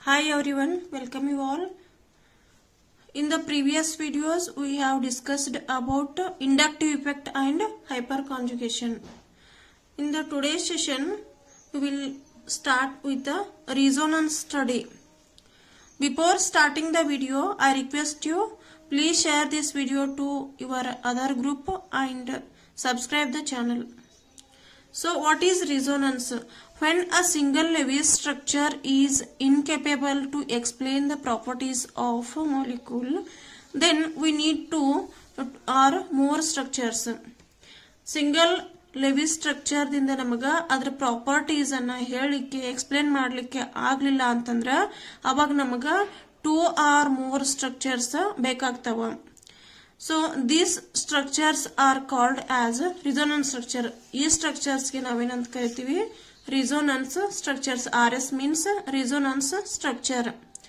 Hi everyone, welcome you all. In the previous videos, we have discussed about inductive effect and hyperconjugation. In the today's session, we will start with the resonance study. Before starting the video, I request you please share this video to your other group and subscribe the channel. So what is resonance? When a single Lewis structure is incapable to explain the properties of a molecule, then we need two or more structures. Single Lewis ಸ್ಟ್ರಕ್ಚರ್ದಿಂದ ನಮಗ ಅದ್ರ properties ಅನ್ನ ಹೇಳಲಿಕ್ಕೆ explain ಮಾಡ್ಲಿಕ್ಕೆ ಆಗ್ಲಿಲ್ಲ ಅಂತಂದ್ರ ಅವಾಗ ನಮಗ ಟೂ ಆರ್ ಮೋರ್ ಸ್ಟ್ರಕ್ಚರ್ಸ್ ಬೇಕಾಗ್ತಾವ so these structures are called as resonance structure ಈ ಸ್ಟ್ರಕ್ಚರ್ಸ್ಗೆ ನಾವೇನಂತ ಕರಿತೀವಿ resonance structures are is means resonance structure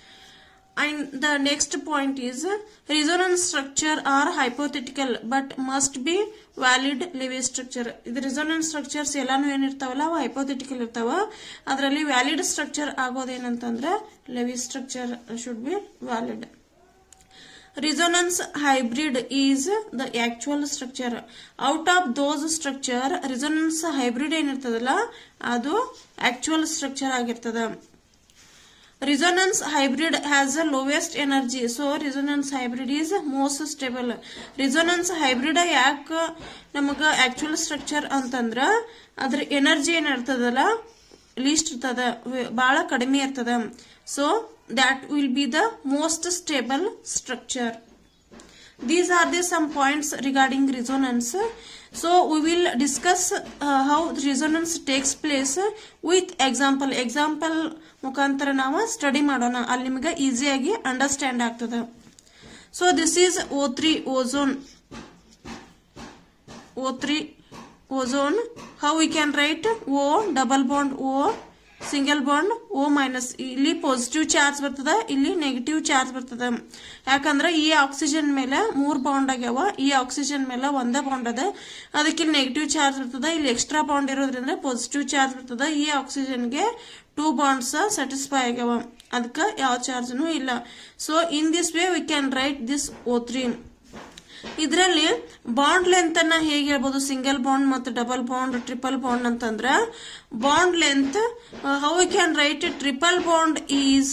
and the next point is resonance structure are hypothetical but must be valid Lewis structure ಇದು resonance structures ಎಲ್ಲಾನು ಏನಿರ್ತಾವಲ್ಲ ಅವು hypothetical ಇರ್ತಾವ ಅದರಲ್ಲಿ valid structure ಆಗೋದೇನಂತಂದ್ರೆ Lewis structure should be valid resonance hybrid is the actual structure out of those structure resonance hybrid ಏನಿರ್ತದಲ್ಲ ಅದು actual structure ಆಗಿರ್ತದ resonance hybrid has the lowest energy so resonance hybrid is most stable resonance hybrid ಯಾಕ ನಮಗ actual structure ಅಂತಂದ್ರ ಅದ್ರ energy ಏನಿರ್ತದಲ್ಲ list ಇರ್ತದ ಬಹಳ ಕಡಿಮೆ ಇರ್ತದ so that will be the most stable structure these are the some points regarding resonance so we will discuss uh, how resonance takes place with example example ಮುಖಾಂತರ ನಾವು study ಮಾಡೋಣ ಅಲ್ಲಿ ನಿಮಗೆ ಈಸಿಯಾಗಿ ಅಂಡರ್ಸ್ಟ್ಯಾಂಡ್ ಆಗ್ತದೆ so this is O three ozone O three ozone how we can write O double bond O single bond O minus ಇಲ್ಲಿ positive charge ಬರ್ತದ ಇಲ್ಲಿ ನೆಗೆಟಿವ್ ಚಾರ್ಜ್ ಬರ್ತದ ಯಾಕಂದ್ರೆ ಈ ಆಕ್ಸಿಜನ್ ಮೇಲೆ ಮೂರ್ ಬಾಂಡ್ ಆಗ್ಯಾವ ಈ ಆಕ್ಸಿಜನ್ ಮೇಲೆ ಒಂದೇ ಬಾಂಡ್ ಅದ ಅದಕ್ಕೆ ಇಲ್ಲಿ ನೆಗೆಟಿವ್ ಚಾರ್ಜ್ ಬರ್ತದ ಇಲ್ಲಿ ಎಕ್ಸ್ಟ್ರಾ ಬಾಂಡ್ ಇರೋದ್ರಿಂದ ಪಾಸಿಟಿವ್ ಚಾರ್ಜ್ ಬರ್ತದ ಈ ಆಕ್ಸಿಜನ್ಗೆ ಟೂ ಬಾಂಡ್ಸ್ ಸ್ಯಾಟಿಸ್ಫೈ ಆಗ್ಯಾವ ಅದಕ್ಕೆ ಯಾವ ಚಾರ್ಜ್ನು ಇಲ್ಲ so in this way we can write this O three ಇದರಲ್ಲಿ ಬಾಂಡ್ ಲೆಂತ್ ಅನ್ನ ಹೇಗೆ ಹೇಳ್ಬೋದು ಸಿಂಗಲ್ ಬಾಂಡ್ ಮತ್ತು ಡಬಲ್ ಬಾಂಡ್ ಟ್ರಿಪಲ್ ಬಾಂಡ್ ಅಂತಂದ್ರ bond length how we can write triple bond is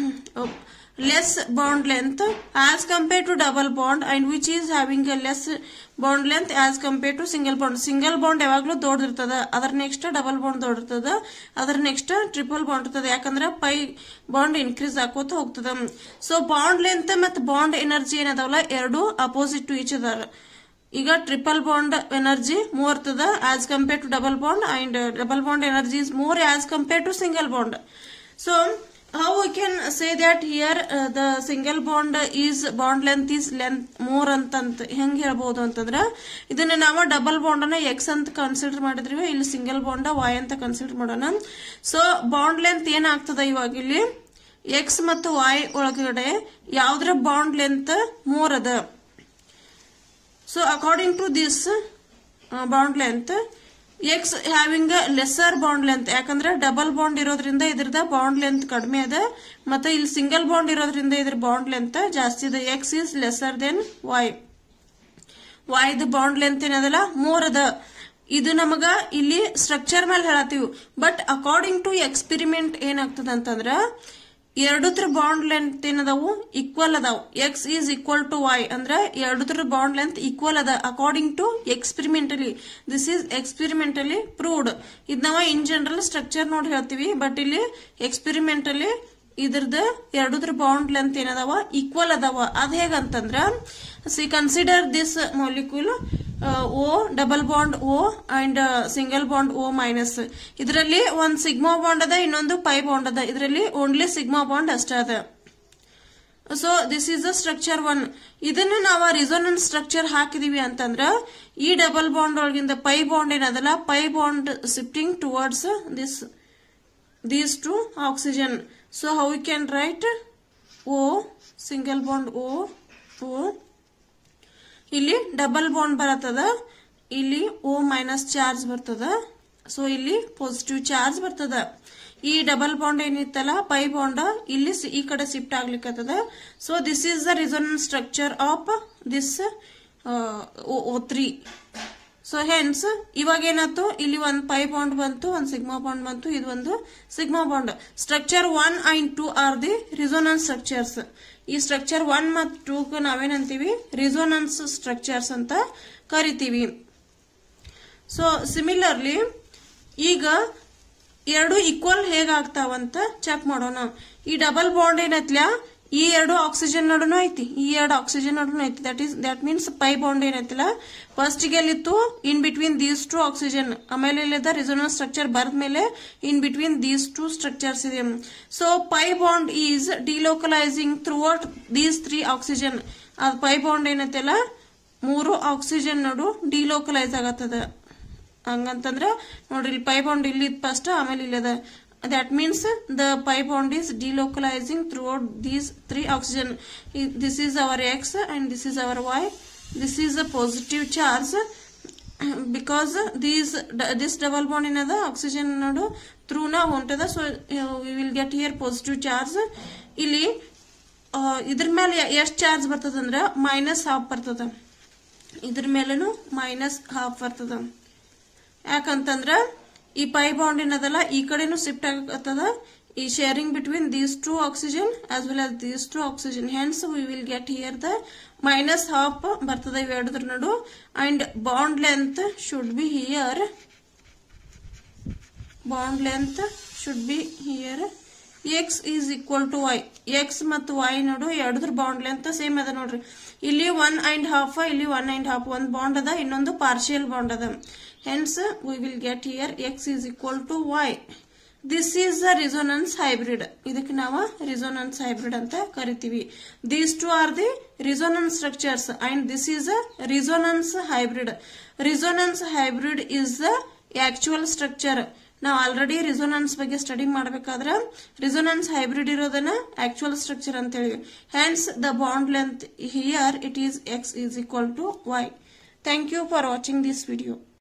less bond length as compare to double bond and which is having a less bond length as compare to single bond single bond ಯಾವಾಗ್ಲೂ ದೊಡ್ಡದಿರ್ತದ ಅದರ next double bond ದೊಡ್ಡಿರ್ತದ ಅದರ next triple bond ಇರ್ತದ ಯಾಕಂದ್ರೆ pi bond increase ಆಕೋತ ಹೋಗ್ತದ so bond length ಮತ್ತು bond energy ಏನದಾವಲ್ಲ ಎರಡು ಅಪೋಸಿಟ್ ಟು ಈಚ್ ಅದಾರ ಈಗ ಟ್ರಿಪಲ್ ಬಾಂಡ್ ಎನರ್ಜಿ ಮೋರ್ ಇರ್ತದ as compare to double bond and double bond energy is more as compare to single bond so how we can say that here uh, the single bond is bond length is length more ಅಂತಂತ ಹೆಂಗ್ ಹೇಳ್ಬಹುದು ಅಂತಂದ್ರ ಇದನ್ನ ನಾವು double bond ಅನ್ನ X ಅಂತ consider ಮಾಡಿದ್ರಿ ಇಲ್ಲಿ ಸಿಂಗಲ್ ಬಾಂಡ್ ವೈ ಅಂತ ಕನ್ಸಿಡರ್ ಮಾಡೋಣ ಸೊ ಬಾಂಡ್ ಲೆಂತ್ ಏನಾಗ್ತದ ಇವಾಗ ಇಲ್ಲಿ ಎಕ್ಸ್ ಮತ್ತು ವೈ ಒಳಗಡೆ ಯಾವ್ದ್ರ ಬಾಂಡ್ ಲೆಂತ್ ಮೋರ್ ಅದ so according to this bond length X having lesser bond length ಯಾಕಂದ್ರೆ ಡಬಲ್ ಬಾಂಡ್ ಇರೋದ್ರಿಂದ ಇದ್ರದ ಬಾಂಡ್ ಲೆಂತ್ ಕಡಿಮೆ ಅದ ಮತ್ತೆ ಇಲ್ಲಿ ಸಿಂಗಲ್ ಬಾಂಡ್ ಇರೋದ್ರಿಂದ ಇದ್ರ ಬಾಂಡ್ ಲೆಂತ್ ಜಾಸ್ತಿ ಇದೆ X is lesser than Y ವೈದ್ ಬಾಂಡ್ ಲೆಂತ್ ಏನದಲ್ಲ ಮೋರ್ ಅದ ಇದು ನಮಗ ಇಲ್ಲಿ ಸ್ಟ್ರಕ್ಚರ್ ಮೇಲೆ ಹೇಳತ್ತೀವಿ ಬಟ್ ಅಕಾರ್ಡಿಂಗ್ ಟು ಎಕ್ಸ್ಪೆರಿಮೆಂಟ್ ಏನಾಗ್ತದ ಅಂತಂದ್ರ ಎರಡುತ್ರ ಬಾಂಡ್ ಲೆಂತ್ ಏನದಾವು ಈಕ್ವಲ್ ಅದಾವ್ X is equal to Y ಅಂದ್ರೆ ಎರಡುತ್ರ ಬಾಂಡ್ ಲೆಂತ್ ಈಕ್ವಲ್ ಅದ according to experimentally this is experimentally proved ಇದ್ ನಾವ ಇನ್ ಜನರಲ್ ಸ್ಟ್ರಕ್ಚರ್ ನೋಡಿ ಹೇಳ್ತೀವಿ ಬಟ್ ಇಲ್ಲಿ ಎಕ್ಸ್ಪೆರಿಮೆಂಟಲಿ ಇದ್ರದ ಎರಡುದ್ರ ಬಾಂಡ್ ಲೆಂತ್ ಏನದಾವ ಈಕ್ವಲ್ ಅದಾವ ಅದ್ ಹೇಗಂತಂದ್ರ C consider this molecule O double bond O and single bond O minus ಇದರಲ್ಲಿ ಒಂದ್ ಸಿಗ್ಮಾ ಬಾಂಡ್ ಅದ ಇನ್ನೊಂದು ಪೈ ಬಾಂಡ್ ಅದ ಇದರಲ್ಲಿ ಓನ್ಲಿ ಸಿಗ್ಮಾ ಬಾಂಡ್ ಅಷ್ಟ ಅದ so this is the structure one ಇದನ್ನ ನಾವು ರಿಸೋನೆನ್ಸ್ ಸ್ಟ್ರಕ್ಚರ್ ಹಾಕಿದೀವಿ ಅಂತಂದ್ರ ಈ ಡಬಲ್ ಬಾಂಡ್ ಒಳಗಿಂದ ಪೈ ಬಾಂಡ್ ಏನದಲ್ಲ pi bond shifting towards this these two oxygen so how we can write O single bond O O ಇಲ್ಲಿ ಡಬಲ್ ಬಾಂಡ್ ಬರತ್ತದ ಇಲ್ಲಿ ಓ ಮೈನಸ್ ಚಾರ್ಜ್ ಬರ್ತದ ಸೊ ಇಲ್ಲಿ ಪಾಸಿಟಿವ್ ಚಾರ್ಜ್ ಬರ್ತದ ಈ ಡಬಲ್ ಬಾಂಡ್ ಏನಿತ್ತಲ್ಲ ಪೈ ಬಾಂಡ್ ಇಲ್ಲಿ ಸಿ- ಈ ಕಡೆ ಶಿಫ್ಟ್ ಆಗ್ಲಿಕ್ಕತ್ತದ so this is the resonance structure of this O three so hence ಇವಾಗ ಏನಾಯ್ತು ಇಲ್ಲಿ ಒಂದು ಪೈ ಬಾಂಡ್ ಬಂತು ಒಂದು ಸಿಗ್ಮಾ ಬಾಂಡ್ ಬಂತು ಇದು ಒಂದು sigma bond structure one and two are the resonance structures ಈ ಸ್ಟ್ರಕ್ಚರ್ ಒನ್ ಮತ್ತು ಟೂ ನಾವೇನಂತೀವಿ ರಿಸೋನೆನ್ಸ್ ಸ್ಟ್ರಕ್ಚರ್ಸ್ ಅಂತ ಕರಿತೀವಿ ಸೊ ಸಿಮಿಲರ್ಲಿ ಈಗ ಎರಡು ಈಕ್ವಲ್ ಹೇಗಾಗ್ತಾವಂತ ಚೆಕ್ ಮಾಡೋಣ ಈ ಡಬಲ್ ಬಾಂಡ್ ಏನೈತ್ಲ ಈ ಎರಡು ಆಕ್ಸಿಜನ್ ನಡುನು ಐತಿ ಈ ಎರಡು ಆಕ್ಸಿಜನ್ ನಡುನು ಐತಿ that is that means pi bond ಏನೈತಿಲ್ಲ ಫಸ್ಟ್ ಎಲ್ಲಿತ್ತು in between these two oxygen ಆಮೇಲೆ ಇಲ್ಲದ ರಿಸೋನೆನ್ಸ್ ಸ್ಟ್ರಕ್ಚರ್ ಬರೆದ ಮೇಲೆ in between these two structures ಇದೆ so pi bond is delocalising throughout these three oxygen ಅದು ಪೈ ಬಾಂಡ್ ಏನೈತಿಲ್ಲ ಮೂರು ಆಕ್ಸಿಜನ್ ನಡು ಡಿಲೋಕಲೈಸ್ ಆಗತ್ತದ ಹಂಗಂತಂದ್ರ ನೋಡ್ರಿ ಇಲ್ಲಿ ಪೈ ಬಾಂಡ್ ಇಲ್ಲಿ ಫಸ್ಟ್ ಆಮೇಲೆ ಇಲ್ಲಿ ಅದ that means the pi bond is delocalising throughout these three oxygen this is our X and this is our Y this is a positive charge because these this double bond ಏನದ oxygen ನೋಡು ಥ್ರೂನ ಹೊಂಟದ so we will get here positive charge ಇಲ್ಲಿ ಆ, ಇದ್ರ ಮೇಲೆ ಎಷ್ಟು charge ಬರ್ತದಂದ್ರ minus half ಬರ್ತದ ಇದ್ರ ಮೇಲೂ ಮೈನಸ್ ಹಾಫ್ ಬರ್ತದ ಯಾಕಂತಂದ್ರ ಈ ಪೈ ಬಾಂಡ್ ಏನದಲ್ಲ ಈ ಕಡೆನೂ ಶಿಫ್ಟ್ ಆಗತ್ತದ ಈ sharing between these two oxygen as well as these two oxygen hence we will get here the minus half ಬರ್ತದ ಇವೆರಡದ್ರ ನಡು and bond length should be here bond length should be here X is equal to Y X ಮತ್ತು Y ನೋಡು ಎರಡದ್ರ bond length same ಅದ ನೋಡ್ರಿ ಇಲ್ಲಿ one and half ಇಲ್ಲಿ ಒನ್ ಅಂಡ್ ಹಾಫ್ ಒಂದ್ ಬಾಂಡ್ ಅದ ಇನ್ನೊಂದು ಪಾರ್ಷಿಯಲ್ ಬಾಂಡ್ ಅದ hence we will get here X is equal to Y this is the resonance hybrid ಇದಕ್ಕೆ ನಾವು ರಿಸೋನೆನ್ಸ್ ಹೈಬ್ರಿಡ್ ಅಂತ ಕರಿತೀವಿ these two are the resonance structures and this is a resonance hybrid resonance hybrid is the actual structure ನಾವು already resonance ಬಗ್ಗೆ study ಮಾಡಬೇಕಾದ್ರೆ resonance hybrid ಇರೋದನ್ನ actual structure ಅಂತ ಹೇಳಿ hence the bond length here it is X is equal to Y thank you for watching this video